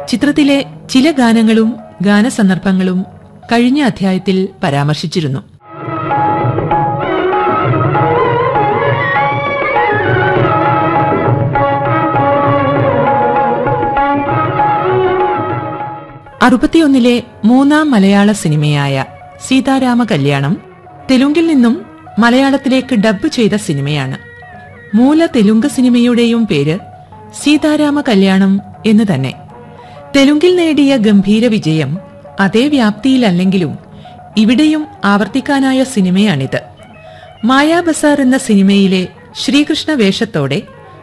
ചിത്രത്തിലെ ചില ഗാനങ്ങളും ഗാനസന്ദർഭങ്ങളും കഴിഞ്ഞ അധ്യായത്തിൽ പരാമർശിച്ചിരുന്നു അറുപത്തിയൊന്നിലെ മൂന്നാം മലയാള സിനിമയായ സീതാരാമ കല്യാണം തെലുങ്കിൽ നിന്നും മലയാളത്തിലേക്ക് ഡബ്ബ് ചെയ്ത സിനിമയാണ് മൂല തെലുങ്ക് സിനിമയുടെയും പേര് സീതാരാമ കല്യാണം എന്ന് തന്നെ തെലുങ്കിൽ നേടിയ ഗംഭീര വിജയം അതേ വ്യാപ്തിയിലല്ലെങ്കിലും ഇവിടെയും ആവർത്തിക്കാനായ സിനിമയാണിത് മായാ ബസാർ എന്ന സിനിമയിലെ ശ്രീകൃഷ്ണ വേഷത്തോടെ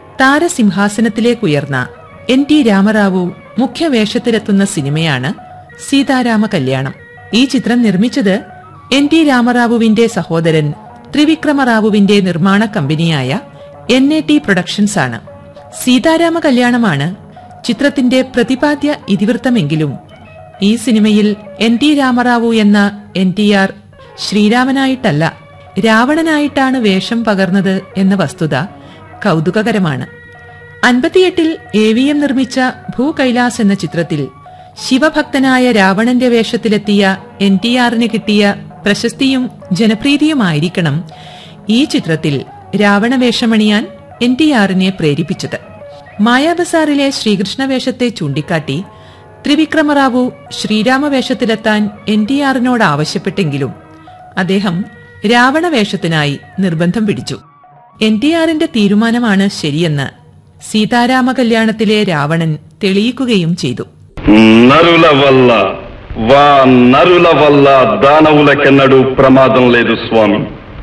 താരസിംഹാസനത്തിലേക്കുയർന്ന എൻ ടി രാമറാവു മുഖ്യ വേഷത്തിലെത്തുന്ന സിനിമയാണ് സീതാരാമ കല്യാണം ഈ ചിത്രം നിർമ്മിച്ചത് എൻ ടി രാമറാവുവിന്റെ സഹോദരൻ ത്രിവിക്രമറാവുവിന്റെ നിർമ്മാണ കമ്പനിയായ എൻ എ ടി പ്രൊഡക്ഷൻസ് ആണ് സീതാരാമ കല്യാണമാണ് ചിത്രത്തിന്റെ പ്രതിപാദ്യ ഇതിവൃത്തമെങ്കിലും ഈ സിനിമയിൽ എൻ ടി രാമറാവു എന്ന എൻ ടി ആർ ശ്രീരാമനായിട്ടല്ല രാവണനായിട്ടാണ് വേഷം പകർന്നത് എന്ന വസ്തുത കൗതുകകരമാണ് അൻപത്തിയെട്ടിൽ എ വി എം നിർമ്മിച്ച ഭൂകൈലാസ് എന്ന ചിത്രത്തിൽ ശിവഭക്തനായ രാവണന്റെ വേഷത്തിലെത്തിയ എൻ ടി ആറിന് കിട്ടിയ പ്രശസ്തിയും ജനപ്രീതിയുമായിരിക്കണം ഈ ചിത്രത്തിൽ രാവണ വേഷമണിയാൻ എൻ ടി ആറിനെ പ്രേരിപ്പിച്ചത് മായാബസാറിലെ ശ്രീകൃഷ്ണ വേഷത്തെ ചൂണ്ടിക്കാട്ടി ത്രിവിക്രമറാവു ശ്രീരാമ വേഷത്തിലെത്താൻ എൻ ടി ആറിനോട് ആവശ്യപ്പെട്ടെങ്കിലും അദ്ദേഹം രാവണ വേഷത്തിനായി നിർബന്ധം പിടിച്ചു എൻ ടി ആറിന്റെ തീരുമാനമാണ് ശരിയെന്ന് സീതാരാമ കല്യാണത്തിലെ രാവണൻ തെളിയിക്കുകയും ചെയ്തു నరుల వల్ల వా నరుల వల్ల దానవులకెన్నడూ ప్రమాదం లేదు స్వామి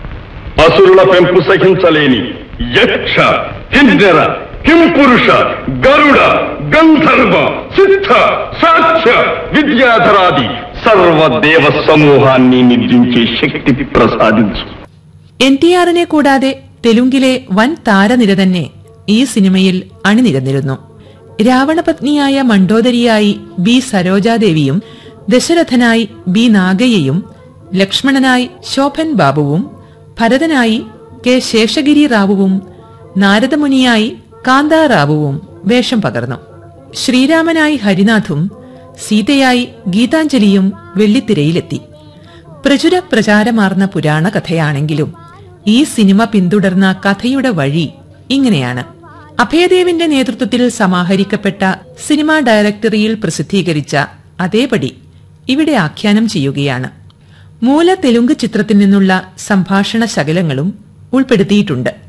అసురుల పెంపు సహించలేని యక్ష కిన్నెర కింపురుష గరుడ గంధర్వ సిద్ధ సాక్ష్య విద్యాధరాది సర్వ దేవ సమూహాన్ని నిద్రించే శక్తి ప్రసాదించు എൻ ടി ആറിനെ കൂടാതെ തെലുങ്കിലെ വൻ താരനിര തന്നെ ഈ സിനിമയിൽ അണിനിരന്നിരുന്നു രാവണപത്നിയായ മണ്ഡോദരിയായി ബി സരോജാദേവിയും ദശരഥനായി ബി നാഗയ്യയും ലക്ഷ്മണനായി ശോഭൻ ബാബുവും ഭരതനായി കെ ശേഷഗിരി റാവുവും നാരദമുനിയായി കാന്താറാവുവും വേഷം പകർന്നു ശ്രീരാമനായി ഹരിനാഥും സീതയായി ഗീതാഞ്ജലിയും വെള്ളിത്തിരയിലെത്തി പ്രചുര പ്രചാരമാർന്ന പുരാണ കഥയാണെങ്കിലും ഈ സിനിമ പിന്തുടർന്ന കഥയുടെ വഴി ഇങ്ങനെയാണ് അഭയദേവിന്റെ നേതൃത്വത്തിൽ സമാഹരിക്കപ്പെട്ട സിനിമാ ഡയറക്ടറിയിൽ പ്രസിദ്ധീകരിച്ച അതേപടി ഇവിടെ ആഖ്യാനം ചെയ്യുകയാണ് മൂല തെലുങ്ക് ചിത്രത്തിൽ നിന്നുള്ള സംഭാഷണ ശകലങ്ങളും ഉൾപ്പെടുത്തിയിട്ടുണ്ട്